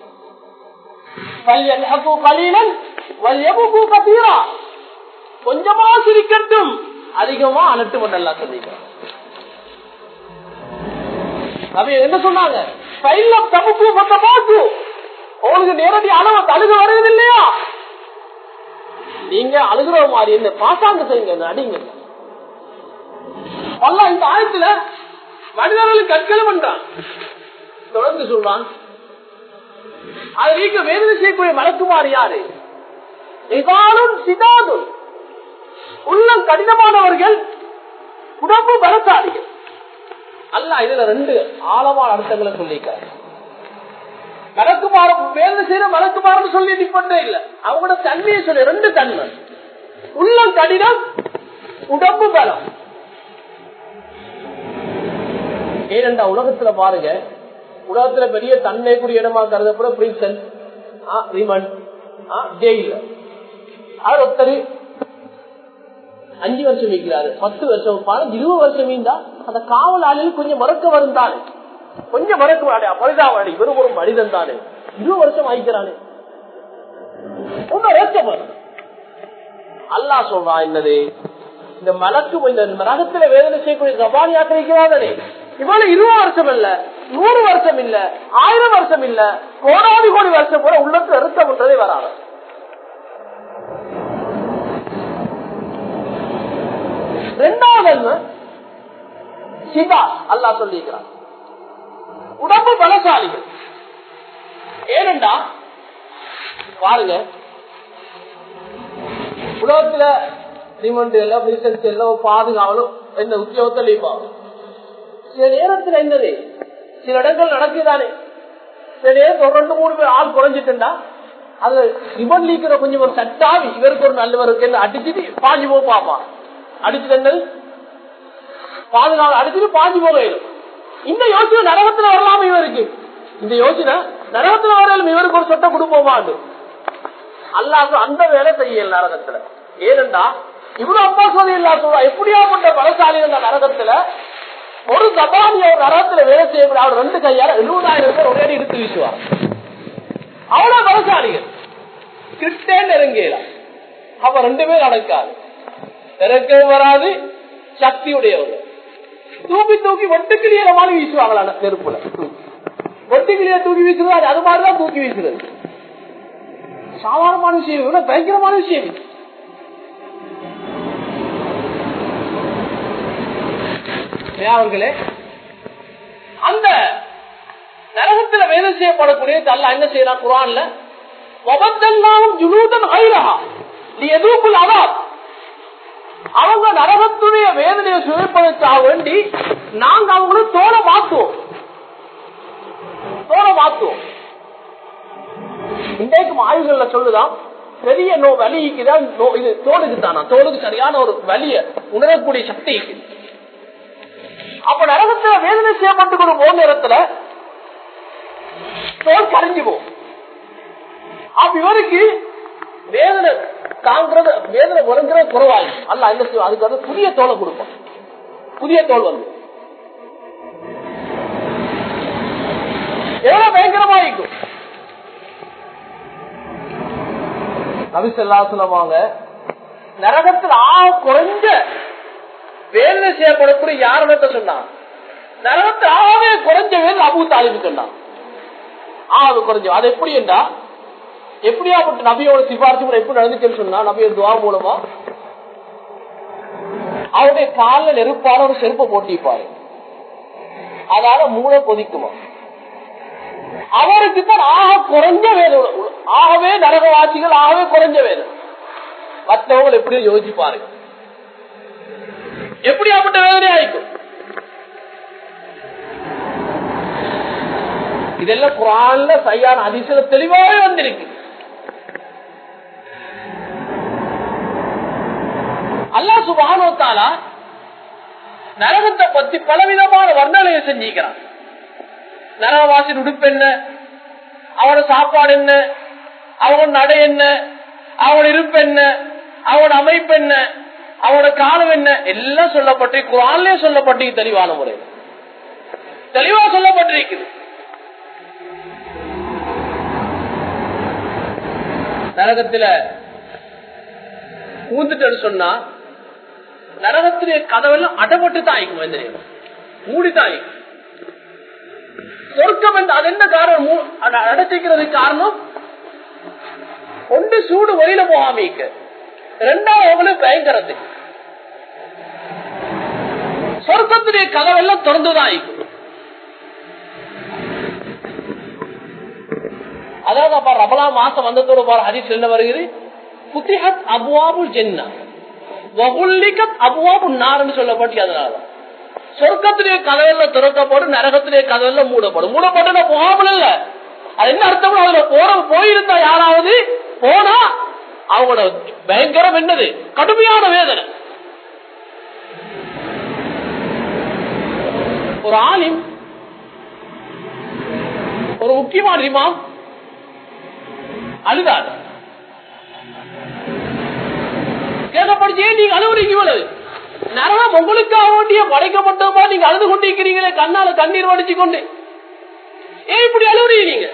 கொஞ்சமா சிரிக்கட்டும் அதிகமா அலட்டும் என்று எல்லாம் சொல்லிட்டோம் என்ன சொன்னாங்க உங்களுக்கு நேரடி அளவு அழுக வருவது இல்லையா நீங்க அழுகிற மாதிரி என்ன பாசாங்க செய்யுங்க அடிங்க அல்ல இந்த ஆயத்துல மனிதர்களுக்கு கற்கள் பண்றான் தொடர்ந்து சொல்றான் அதை நீக்க வேறு செய்யக்கூடிய மலக்குமாறு யாரு இதாலும் சிதாதும் உள்ளம் கடினமானவர்கள் உடம்பு பலசாலிகள் அல்ல இதுல ரெண்டு ஆழமான அர்த்தங்களை சொல்லிக்க மலக்குமாரம் வேலை செய்யற மலக்குமாரம் சொல்லி நிப்பட்டே இல்ல அவங்களோட தன்மையை சொல்லி ரெண்டு தன்மை உள்ளம் கடினம் உடம்பு பலம் ஏனென்றா உலகத்துல பாருங்க உலகத்துல பெரிய தன்மை கூடிய இடமா கருதப்பட பிரின்சன் ரிமன் ஜெயில அவர் ஒருத்தர் அஞ்சு வருஷம் வைக்கிறாரு பத்து வருஷம் பாருங்க இருபது வருஷம் மீந்தா அந்த காவல் ஆளில் கொஞ்சம் மறக்க வரும் தானே கொஞ்சம் மறக்க வாடா பரிதாவாடி வெறும் ஒரு மனிதன் தானே இருபது வருஷம் ஆயிக்கிறானே அல்லா சொல்றான் என்னது இந்த மலக்கு இந்த நரகத்துல வேதனை செய்யக்கூடிய கபானி ஆக்கிரிக்கிறானே இவ்வளவு இருபது வருஷம் இல்ல நூறு வருஷம் இல்ல ஆயிரம் வருஷம் இல்ல கோடாதி கோடி வருஷம் கூட உள்ளத்துல அறுத்தம் பண்றதே வராது ரெண்டாவது சிதா அல்லா சொல்லிக்கிறான் உடம்பு பலசாலிகள் ஏனென்றா பாருங்க உலகத்துல ரிமண்ட் எல்லாம் ரிசல்ட் எல்லாம் பாதுகாவலும் என்ன உத்தியோகத்தை லீப்பாகும் சில நேரத்தில் என்னது சில இடங்கள் நடக்குதானே சில நேரத்தில் ஒரு ரெண்டு மூணு பேர் ஆள் குறைஞ்சிட்டுண்டா அது ரிமண்ட் லீக்கிற கொஞ்சம் ஒரு சட்டாவி இவருக்கு ஒரு நல்லவருக்கு என்ன அடிச்சுட்டு பாஞ்சு போக பாப்பா அடிச்சுட்டு என்னது பாதுகாவல் அடிச்சுட்டு பாஞ்சு போக இந்த யோசனை நரகத்துல வரலாம இவருக்கு இந்த யோசனை நரகத்துல வரலும் இவருக்கு ஒரு சொட்டை கொடுப்போமாண்டு அல்லாது அந்த வேலை செய்யல நரகத்துல ஏனென்றா இவ்வளவு அப்பா சொல்லி இல்லா சொல்றா எப்படியாப்பட்ட பலசாலி இருந்த நரகத்துல ஒரு தபானி அவர் நரகத்துல வேலை செய்யக்கூடிய அவர் ரெண்டு கையால எழுபதாயிரம் பேர் ஒரே எடுத்து வீசுவார் அவ்வளவு பலசாலிகள் கிட்டே நெருங்கலாம் அப்ப ரெண்டு பேர் அடக்காது இறக்கவும் வராது சக்தியுடையவங்க தூக்கி தூக்கி ஒட்டுக்கிளியற மாதிரி வீசுவாங்களா நெருப்புல ஒட்டுக்கிளிய தூக்கி வீசுறது அது மாதிரிதான் தூக்கி வீசுறது சாதாரணமான விஷயம் விட பயங்கரமான விஷயம் அவர்களே அந்த நரகத்துல வேலை செய்யப்படக்கூடிய அல்ல என்ன செய்யலாம் குரான்ல ஒவ்வொருத்தெல்லாம் ஜுலூதன் ஐரஹா நீ எதுவும் அவாப் அவங்க நரகத்துடைய வேதனையை சுவைப்பதற்காக வேண்டி நாங்க அவங்களும் தோலை மாத்துவோம் தோலை மாத்துவோம் இன்றைக்கும் ஆய்வுகள்ல சொல்லுதான் பெரிய நோ வலிக்குதான் இது தோலுக்கு தானா தோலுக்கு சரியான ஒரு வலிய உணரக்கூடிய சக்தி இருக்குது அப்ப நரகத்துல வேதனை செய்யப்பட்டு கொண்டு போன நேரத்துல தோல் கரைஞ்சு போகும் அப்ப இவருக்கு வேதனை தாங்கிறது வேதனை உறங்குறது குறவாயும் அல்ல என்ன செய்வோம் அதுக்கு வந்து புதிய தோலை கொடுப்போம் புதிய தோல் வந்து எவ்வளவு பயங்கரமா இருக்கும் நபிசல்லா சொல்லுவாங்க நரகத்தில் ஆக குறைஞ்ச வேதனை செய்யப்படக்கூடிய யாருன்னு சொன்னான் நரகத்தில் ஆகவே குறைஞ்ச வேதனை அபு தாலிபு சொன்னான் ஆக குறைஞ்ச அது எப்படி என்றா எப்படியாப்பட்ட நபியோட சிபாரிசு கூட எப்படி நடந்துச்சுன்னு சொன்னா நபியோட துவா மூலமா அவருடைய காலில் நெருப்பான ஒரு செருப்பை போட்டிப்பாரு அதால மூளை கொதிக்குமா அவருக்கு தான் ஆக குறைஞ்ச வேலை ஆகவே நரகவாசிகள் ஆகவே குறைஞ்ச வேலை மற்றவங்க எப்படி யோசிப்பாரு எப்படியாப்பட்ட வேதனை ஆயிக்கும் இதெல்லாம் குரான்ல சரியான அதிசல தெளிவாகவே வந்திருக்கு அல்லா சுபானோத்தாலா நரகத்தை பத்தி பலவிதமான வர்ணனையை செஞ்சிக்கிறான் நரகவாசின் உடுப்பு என்ன அவனோட சாப்பாடு என்ன அவனோட நடை என்ன அவனோட இருப்பு என்ன அவனோட அமைப்பு என்ன அவனோட காலம் என்ன எல்லாம் சொல்லப்பட்டு குரான்லயே சொல்லப்பட்டு தெளிவான முறை தெளிவா சொல்லப்பட்டிருக்குது நரகத்துல ஊந்துட்டு சொன்னா நரகத்திலே கதவெல்லாம் அடப்பட்டு தான் ஆயிக்கும் வந்து மூடிதான் ஆயிக்கும் சொர்க்கம் என்று அது என்ன காரணம் அடைச்சிக்கிறதுக்கு காரணம் ஒன்று சூடு வெளியில போகாமிக்க ரெண்டாவது அவங்களுக்கு பயங்கரத்து சொர்க்கத்துடைய கதவெல்லாம் திறந்துதான் ஆயிக்கும் அதாவது அப்ப ரபலா மாசம் வந்ததோட பாரு ஹரிஸ் என்ன வருகிறது புத்திஹத் அபுவாபுல் ஜென்னா வகுல்லிகத் அபுவாபு நார்னு சொல்லப்பட்டு அதனால சொர்க்கத்திலே கதவெல்லாம் திறக்கப்படும் நரகத்திலே கதவெல்லாம் மூடப்படும் மூடப்பட்டு போகாமல் இல்ல அது என்ன அர்த்தம் அதுல போற போயிருந்தா யாராவது போனா அவங்களோட பயங்கரம் என்னது கடுமையான வேதனை ஒரு ஆலிம் ஒரு முக்கியமான இமாம் அழுதாரு கேட்கப்படுச்சே நீங்க அழுவுறீங்க இவ்வளவு நரகம் உங்களுக்காக வேண்டிய படைக்கப்பட்டமா நீங்க அழுது கொண்டிருக்கிறீங்களே கண்ணால கண்ணீர் வடிச்சு கொண்டு ஏன் இப்படி அழுவுறீங்க நீங்க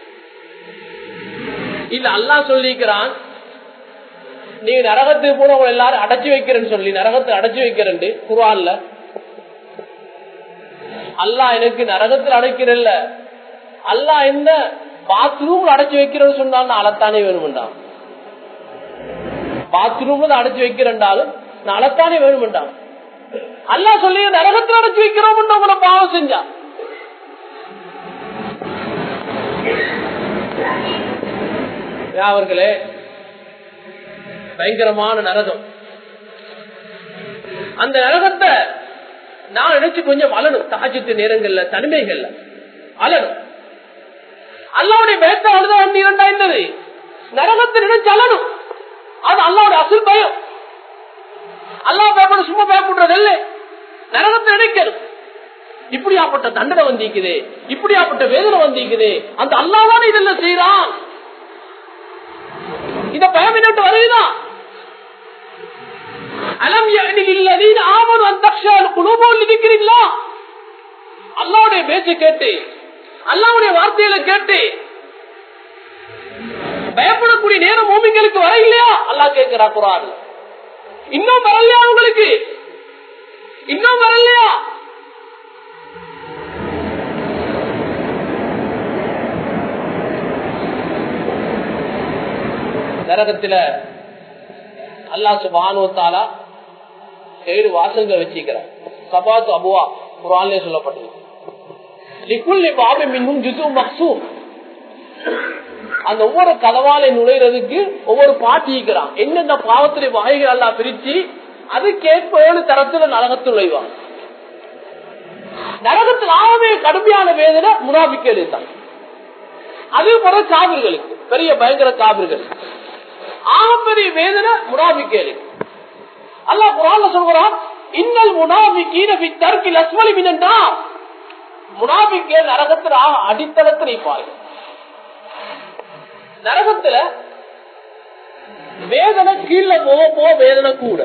இல்ல அல்லா சொல்லிக்கிறான் நீங்க நரகத்துக்கு போன உங்களை எல்லாரும் அடைச்சு வைக்கிறேன்னு சொல்லி நரகத்தை அடைச்சு வைக்கிறேன் குரான்ல அல்லா எனக்கு நரகத்தில் அடைக்கிறல்ல அல்லா என்ன பாத்ரூம்ல அடைச்சு வைக்கிறேன்னு சொன்னாலும் அழத்தானே வேணும்டா பாத்ரூம்ல அடைச்சு வைக்கிறேன்டாலும் நான் அழத்தானே வேணும்டா அல்லா சொல்லி நரகத்தில் அடைச்சு வைக்கிறோம் உங்களை பாவம் செஞ்சா அவர்களே பயங்கரமான நரகம் அந்த நரகத்தை நான் நினைச்சு கொஞ்சம் அலனும் தாஜத்து நேரங்கள்ல தனிமைகள்ல அலனும் அல்லாவுடைய பயத்தை அழுத வண்டி இரண்டா இருந்தது நரகத்தை நினைச்சு அலனும் அது அல்லாவுடைய அசல் பயம் அல்லா பயப்பட சும்மா பயப்படுறது இல்லை நரகத்தை நினைக்கணும் இப்படியாப்பட்ட தண்டனை வந்திக்குது இப்படியாப்பட்ட வேதனை வந்திக்குது அந்த அல்லாதானே இதெல்லாம் செய்யறான் இந்த பயம் என்ன வருதுதான் அலம் இல்லதீன் ஆமது அந்த குழுபோல் இருக்கிறீங்களா அல்லாவுடைய பேச்சை கேட்டு அல்லாவுடைய வார்த்தையில கேட்டு பயப்படக்கூடிய நேரம் மூமிங்களுக்கு வர இல்லையா அல்லா கேட்கிறா குரான் இன்னும் வரலையா உங்களுக்கு இன்னும் வரலையா நரகத்துல அல்லா சுபானுவத்தாலா ஏழு வாசல்கள் வச்சிருக்கிறார் சபாத்து அபுவா குரான்லே சொல்லப்பட்டது லிக்குள்ளி பாபி மின்னும் ஜுசு மக்சூம் அந்த ஒவ்வொரு கதவாலை நுழைறதுக்கு ஒவ்வொரு பாட்டி இருக்கிறான் என்னென்ன பாவத்துடைய வகைகள் எல்லாம் பிரிச்சு அதுக்கேற்ப ஏழு தரத்துல நரகத்தில் நுழைவான் நரகத்தில் ஆகவே கடுமையான வேதனை முனாபிக்கல் தான் அது போல காவிர்களுக்கு பெரிய பயங்கர காவிர்கள் ஆகப்பெரிய வேதனை முனாபிக்கேலு அல்லா குரான்ல சொல்கிறான் இன்னல் முனாபிக்கீன தர்க்கில் அஸ்வலி மினண்டா முனாபிக்கே நரகத்தில் அடித்தளத்தில் இருப்பார்கள் நரகத்துல வேதனை கீழே போக போக வேதனை கூட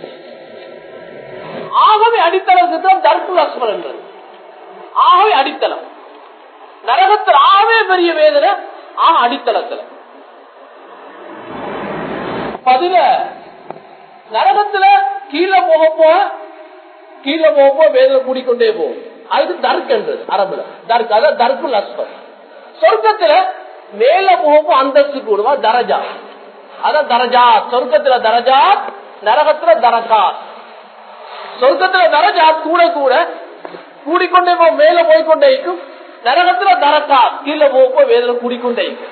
ஆகவே அடித்தளத்துக்கு தான் தர்க்குல் அஸ்மல் என்றது ஆகவே அடித்தளம் நரகத்தில் ஆகவே பெரிய வேதனை ஆக அடித்தளத்துல பதில நரகத்துல கீழே போக போக கீழே போக போக வேதனை கூடிக்கொண்டே போகும் அதுக்கு தர்க்கன்றது அரபுல தர்க் அதான் தர்க்குல் அஸ்பர் சொர்க்கத்துல மேல போக போக அந்தஸ்து கூடுவா தரஜா அதான் தரஜா சொர்க்கத்துல தரஜா நரகத்துல தரகாத் சொர்க்கத்துல தரஜா கூட கூட கூடிக்கொண்டே போ மேல போய்கொண்டே இருக்கும் நரகத்துல தரக்கா கீழே போக போக வேதனை கூடிக்கொண்டே இருக்கும்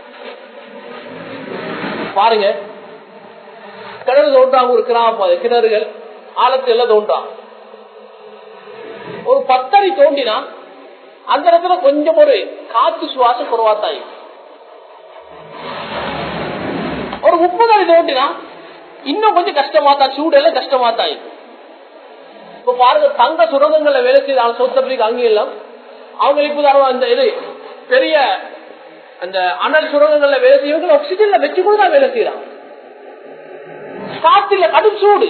பாருங்க கிணறு தோன்றாங்க ஒரு கிராம கிணறுகள் ஆழத்துல எல்லாம் தோன்றாங்க ஒரு பத்தடி தோண்டினா அந்த இடத்துல கொஞ்சம் ஒரு காத்து சுவாசம் குறவாத்தாய் ஒரு முப்பது அடி தோண்டினா இன்னும் கொஞ்சம் கஷ்டமா தான் சூடு எல்லாம் கஷ்டமா தான் இருக்கும் இப்ப பாருங்க தங்க சுரங்கங்கள்ல வேலை செய்த சவுத் அங்கே எல்லாம் அவங்க இப்ப அந்த இது பெரிய அந்த அனல் சுரங்கங்கள்ல வேலை செய்யறவங்க ஆக்சிஜன்ல வச்சு கூட தான் வேலை செய்யறாங்க காத்துல கடும் சூடு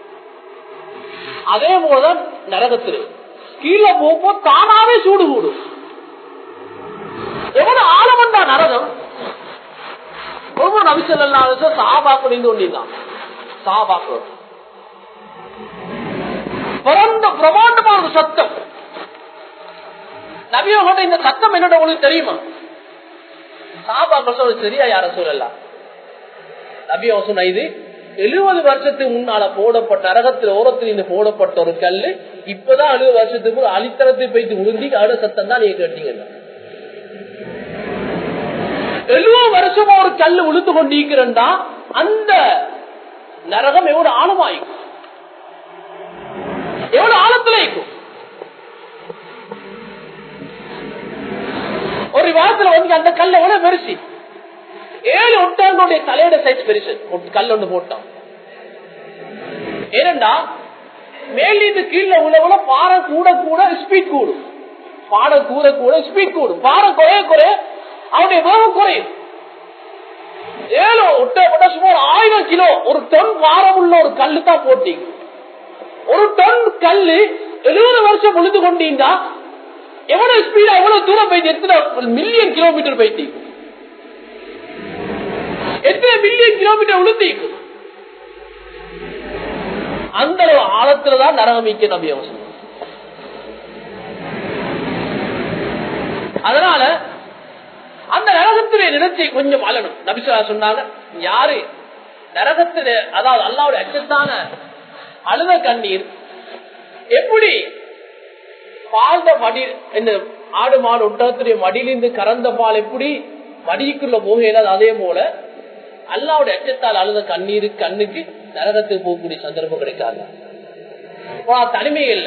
அதே போலதான் நரகத்திரு கீழே போப்போ தானாவே சூடு கூடும் எவ்வளவு ஆழம் தான் நரகம் ஒவ்வொரு நபிசல்லாம் சாபாக்கு நீந்து கொண்டிருந்தான் சாபாக்கு பிறந்த பிரமாண்டமான ஒரு சத்தம் நபியோட இந்த சத்தம் என்னோட உங்களுக்கு தெரியுமா சாபாக்கள் சொல்ல சரியா யார சொல்லலாம் நபியோ சொன்ன இது எழுபது வருஷத்துக்கு முன்னால போடப்பட்ட நரகத்தில் ஓரத்தில் இருந்து போடப்பட்ட ஒரு கல்லு இப்பதான் எழுபது வருஷத்துக்கு அழித்தரத்தை போயிட்டு உருந்தி அட சத்தம் தான் நீங்க கேட்டீங்க எழுபது வருஷமா ஒரு கல்லு உளுத்து கொண்டிருக்கிறா அந்த நரகம் எவ்வளவு ஆழமாயிருக்கும் எவ்வளவு ஆழத்துல இருக்கும் ஒரு வாரத்துல வந்து அந்த கல்ல எவ்வளவு பெருசு ஏழு ஒட்டாங்களுடைய தலையோட சைஸ் பெருசு கல் ஒன்று போட்டான் ஏனண்டா மேலிருந்து கீழே உள்ள பாறை கூட கூட ஸ்பீட் கூடும் பாறை கூட கூட ஸ்பீட் கூடும் பாறை குறைய குறைய அவனுடைய வேகம் குறையும் ஏழு ஒட்ட சுமார் ஆயிரம் கிலோ ஒரு டன் பாரம் உள்ள ஒரு கல்லு தான் போட்டீங்க ஒரு டன் கல்லு எழுபது வருஷம் உழுது கொண்டீங்கன்னா எவ்வளவு ஸ்பீடா எவ்வளவு தூரம் போயிட்டு எத்தனை மில்லியன் கிலோமீட்டர் போயிட்டு எத்தனை மில்லியன் கிலோமீட்டர் உளுத்தீங்க அந்த ஆழத்துலதான் நரகமிக்க நம்பி அவசியம் அதனால அந்த நரகத்திலே நினைச்சை கொஞ்சம் அழணும் நபிசா சொன்னாங்க யாரு நரகத்திலே அதாவது அல்லாவுடைய அச்சத்தான அழுத கண்ணீர் எப்படி பால்த மடி என்ன ஆடு மாடு ஒட்டகத்துடைய மடியிலிருந்து கறந்த பால் எப்படி மடிக்குள்ள போகையில அதே போல அல்லாவுடைய அச்சத்தால் அழுத கண்ணீர் கண்ணுக்கு நரகத்துக்கு போகக்கூடிய சந்தர்ப்பம் கிடைக்காது தனிமை இல்ல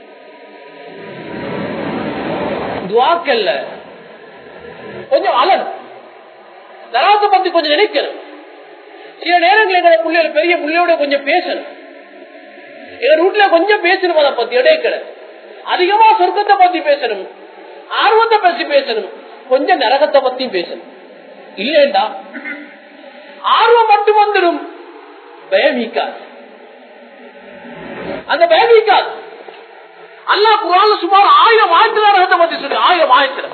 துவாக்கல்ல கொஞ்சம் அலன் நரகத்தை பத்தி கொஞ்சம் நினைக்கணும் சில நேரங்கள் எங்களை பிள்ளைகள் பெரிய பிள்ளையோட கொஞ்சம் பேசணும் எங்க வீட்டுல கொஞ்சம் பேசணும் அதை பத்தி இடைக்கல அதிகமா சொர்க்கத்தை பத்தி பேசணும் ஆர்வத்தை பத்தி பேசணும் கொஞ்சம் நரகத்தை பத்தியும் பேசணும் இல்லேண்டா ஆர்வம் மட்டும் வந்துடும் பயமிக்காது அந்த பயமிக்காது அல்லா குரான் சுமார் ஆயிரம் ஆயிரத்தி நரகத்தை பத்தி சொல்லி ஆயிரம் ஆயிரத்துல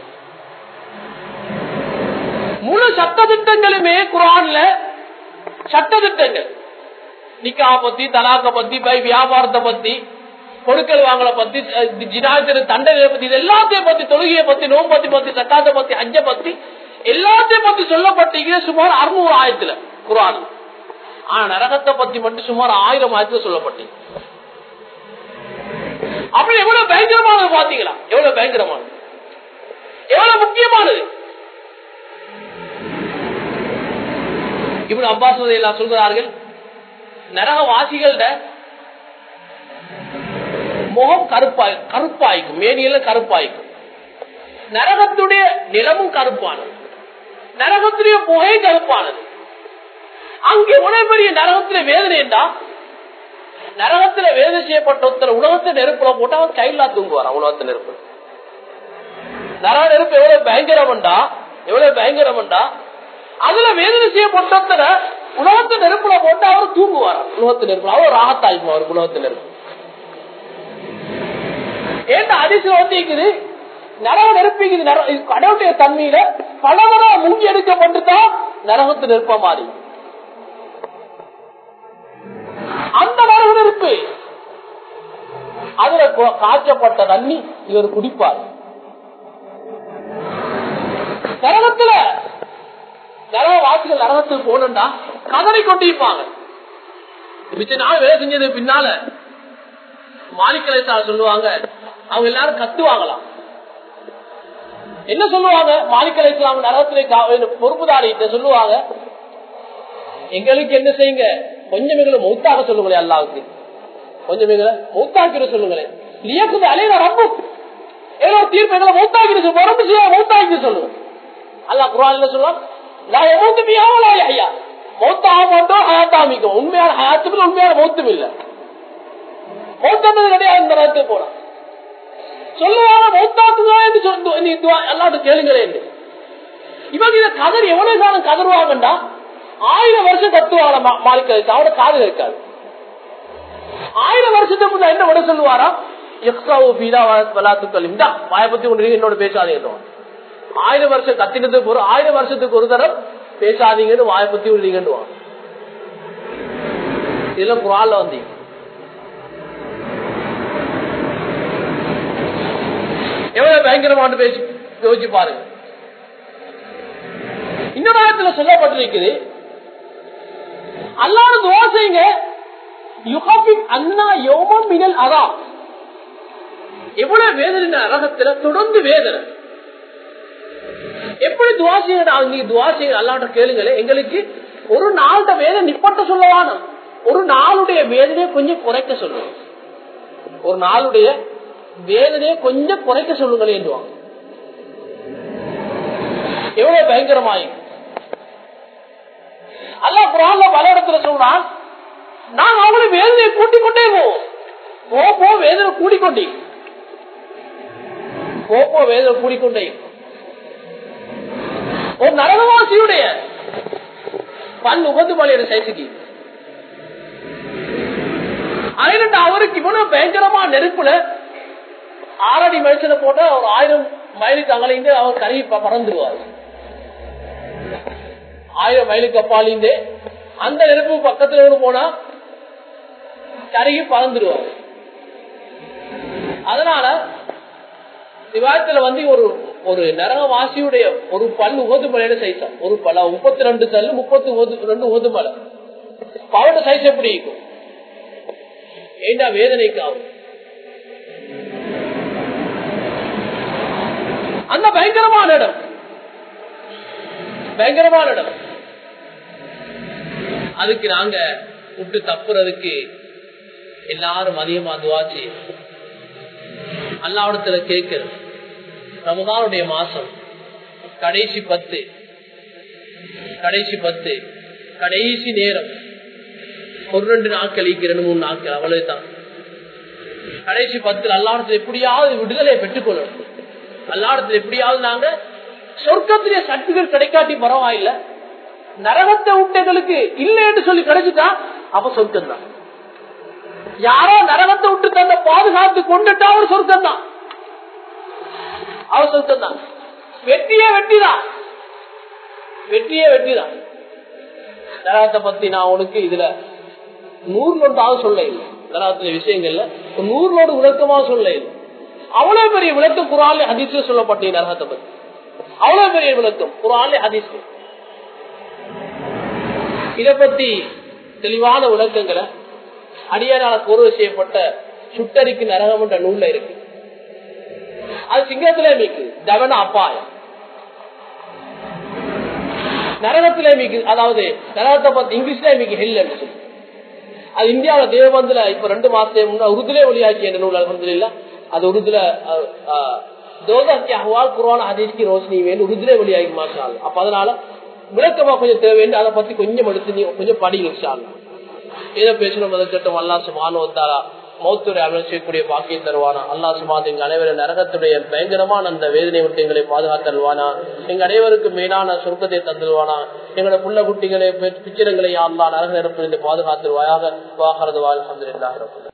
முழு சட்ட திட்டங்களுமே குரான்ல சட்ட திட்டங்கள் நிக்கா பத்தி தலாக்க பத்தி பை வியாபாரத்தை பத்தி கொடுக்கல் வாங்கல பத்தி ஜினாத்திர தண்டனை பத்தி இது எல்லாத்தையும் பத்தி தொழுகையை பத்தி நோம்பத்தி பத்தி சட்டாத்தை பத்தி அஞ்ச பத்தி எல்லாத்தையும் பத்தி சொல்லப்பட்டீங்க சுமார் அறுநூறு ஆயிரத்துல குரான் ஆனா நரகத்தை பத்தி மட்டும் சுமார் ஆயிரம் ஆயிரத்துல சொல்லப்பட்டீங்க அப்படி எவ்வளவு பயங்கரமானது பாத்தீங்களா எவ்வளவு பயங்கரமானது எவ்வளவு முக்கியமானது இப்படி அப்பாஸ் எல்லாம் சொல்கிறார்கள் நரகவாசிகள்ட முகம் கருப்பாய் கருப்பாய்க்கும் மேனியில கருப்பாய்க்கும் நரகத்துடைய நிலமும் கருப்பானது நரகத்துடைய புகை கருப்பானது அங்கே உணவு பெரிய நரகத்துல வேதனை என்றா நரகத்துல வேதனை செய்யப்பட்ட ஒருத்தர் உலகத்தை நெருப்புல போட்டு அவன் கையிலா தூங்குவார் உலகத்தை நெருப்பு நரக நெருப்பு எவ்வளவு பயங்கரம்டா எவ்வளவு பயங்கரம்டா அதுல வேதனை செய்யப்பட்ட உலகத்தை நெருப்புல போட்டு அவர் தூங்குவார் உலகத்து நெருப்பு அவர் ராகத்தாய்க்கும் அவர் உலகத்து நெருப்பு ஏன்டா அதிசயம் வந்து இருக்குது நரக நெருப்பிக்குது கடவுளுடைய தன்மையில பலவரா முங்கி எடுக்கப்பட்டுதான் நரகத்து நெருப்ப மாறி அந்த நரக நெருப்பு அதுல கொ- காய்ச்சப்பட்ட தண்ணி இவர் குடிப்பார் நரகத்துல நரக வாசிகள் நரகத்துக்கு போனா கதறி கொண்டிருப்பாங்க மிச்ச நாள் வேலை செஞ்சது பின்னால மாலிக்கலைசார் சொல்லுவாங்க அவங்க எல்லாரும் கத்துவாங்களாம் என்ன சொல்லுவாங்க மாலிக்கலை இஸ்லாம் நரகத்திலே கா- பொறுப்புதாரிட்ட சொல்லுவாங்க எங்களுக்கு என்ன செய்யுங்க கொஞ்சம் எங்களை மௌத்தாக சொல்லுங்களேன் அல்லாவுக்கு கொஞ்சம் எங்களை மௌத்தாக்கிற சொல்லுங்களேன் லியக்குது அலையில ரப்பு ஏதோ தீர்ப்பு எங்களை மௌத்தாக்கிற சொல்லு மரபு செய்ய மௌத்தாக்கிற சொல்லுங்க அல்லா குரான் என்ன சொல்லுவான் நான் எமௌத்து பியாவலா ஐயா மௌத்தாக மாட்டோம் ஹயாத்தாமிக்கும் உண்மையான ஹயாத்தும் இல்லை, உண்மையான மௌத்தும் இல்லை மௌத்தது கிடையாது இந்த நேரத்துக்கு போனா சொல்லுவாங்க மௌத்தாக்குதான் என்று சொல்லு நீ துவா- எல்லாரும் கேளுங்களேன் என்று. இவங்க இதை கதறி எவ்வளவு காலம் கதறுவாங்கண்டா ஆயிரம் வருஷம் கத்துவாங்க மாலிக்க அவட காதல் இருக்காது ஆயிரம் வருஷத்துக்கு முன்ன என்ன விட சொல்லுவாரா எக்ஸாவு பீதா வலாத்துக்கள் இந்த வாய பத்தி ஒன்று என்னோட பேசாதீங்க ஆயிரம் வருஷம் கத்தினதுக்கு ஒரு ஆயிரம் வருஷத்துக்கு ஒரு தடவை பேசாதீங்கன்னு வாய பத்தி விடுறீங்கன்னு இதெல்லாம் குரான்ல வந்தீங்க எவ்வளவு பயங்கரமான பேசி யோசிச்சு பாருங்க இன்னொரு இடத்துல சொல்லப்பட்டிருக்குது அல்லாத துவா செய்யுங்க யுகபின் அண்ணா யோமம் மினல் அதா எவ்வளவு வேதனை இந்த நரகத்துல தொடர்ந்து வேதனை எப்படி துவா செய்யணும் நீங்க துவா செய்ய அல்லாட்ட கேளுங்களே எங்களுக்கு ஒரு நாள்கிட்ட வேதனை நிப்பட்ட சொல்லவான ஒரு நாளுடைய வேதனையை கொஞ்சம் குறைக்க சொல்லுங்க ஒரு நாளுடைய வேதனையை கொஞ்சம் குறைக்க சொல்லுங்களேன் எவ்வளவு பயங்கரமாயி அல்லா குரான்ல பல இடத்துல சொல்றான் நாங்க அவங்களை வேதனையை கூட்டிக் கொண்டே போவோம் போ போ வேதனை கூடிக்கொண்டே போ போ வேதனை கூடிக்கொண்டே ஒரு நரகவாசியுடைய பல் உகந்து மலையோட சைசுக்கு ஆயிரம் அவருக்கு இவ்வளவு பயங்கரமா நெருப்புல ஆறடி மனுஷனை போட்டா ஒரு ஆயிரம் மைலுக்கு அங்கலிந்து அவர் கருகி ப- பறந்துருவார் ஆயிரம் மைலுக்கு அப்பாலிந்து அந்த நெருப்பு பக்கத்துல ஒண்ணு போனா கருகி பறந்துருவார் அதனால விவாதத்துல வந்து ஒரு ஒரு நரகவாசியுடைய ஒரு பல் உகது மலையோட சைஸ் ஒரு பல முப்பத்தி ரெண்டு தள்ளு முப்பத்தி ஒது- ரெண்டு உகது மலை அவரோட சைஸ் எப்படி இருக்கும் ஏண்டா வேதனைக்கு ஆகும் அந்த பயங்கரமான இடம் பயங்கரமான இடம் அதுக்கு நாங்க விட்டு தப்புறதுக்கு எல்லாரும் அதிகமா துவா செய்யணும் அல்லாவிடத்துல கேட்கிறது ரமதானுடைய மாசம் கடைசி பத்து கடைசி பத்து கடைசி நேரம் ஒரு ரெண்டு நாட்கள் ஈக்கு ரெண்டு மூணு நாட்கள் அவ்வளவுதான் கடைசி பத்தில் அல்லாடத்துல எப்படியாவது விடுதலை பெற்றுக்கொள்ளணும் அல்லாடத்துல எப்படியாவது நாங்க சொர்க்கத்திலே சர்டிபிகேட் கிடைக்காட்டி பரவாயில்ல நரகத்தை விட்டங்களுக்கு இல்லைன்னு சொல்லி கிடைச்சிட்டா அப்ப சொர்க்கம் தான் யாரோ நரகத்தை விட்டு தன்னை பாதுகாத்து கொண்டுட்டா அவர் சொர்க்கம் தான் அவர் சொர்க்கம் தான் வெற்றியே வெற்றிதான் வெற்றியே வெற்றிதான் நரகத்தை பத்தி நான் உனக்கு இதுல நூறு நோட்டாவது சொல்ல இல்லை நரகத்துல விஷயங்கள்ல ஒரு நூறு நோடு விளக்கமா சொல்ல இல்லை அவ்வளவு பெரிய விளக்கம் குரான்ல ஹதீஸ்ல சொல்லப்பட்ட நரகத்தை பத்தி அவ்வளவு பெரிய விளக்கம் குரான்ல ஹதீஸ்ல இத பத்தி தெளிவான விளக்கங்களை அடியாரால கோர்வு செய்யப்பட்ட சுட்டரிக்கு நரகம் என்ற நூல்ல இருக்கு அது சிங்கத்திலே மீக்கு தவன அப்பாயம் நரகத்திலே மீக்கு அதாவது நரகத்தை பத்தி இங்கிலீஷ்ல மீக்கு ஹெல் என்று சொல்லி அது இந்தியாவில தேவபந்துல இப்ப ரெண்டு மாசத்துக்கு முன்னா உருதுலே ஒளியாக்கி என்ற நூல் அலமதுல்லா அது உருதுல தோதாக்கி அஹ்வால் குரான் ஹதீஸ்க்கு ரோஷினி வேணும் உருதுலே ஒளியாக்கி மாற்றாள் அப்ப அதனால விளக்கமா கொஞ்சம் தேவைன்னு அதை பத்தி கொஞ்சம் எடுத்து நீ கொஞ்சம் படிங்க இன்ஷால்லா. ஏதோ பேசணும் முதற்கட்டும் அல்லா சுமானோத்தாரா மௌத்துரை அமல் செய்யக்கூடிய பாக்கியம் தருவானா அல்லா சுமாத் எங்க அனைவரும் நரகத்துடைய பயங்கரமான அந்த வேதனை விட்டு எங்களை பாதுகாத்தல்வானா எங்க அனைவருக்கு மேலான சொர்க்கத்தை தந்துடுவானா எங்களோட புள்ள குட்டிகளை பிச்சிரங்களை அல்லா நரக நிரப்பிலிருந்து பாதுகாத்துருவாயாக வாகரது வாழ் அஹமதுல்லாஹ்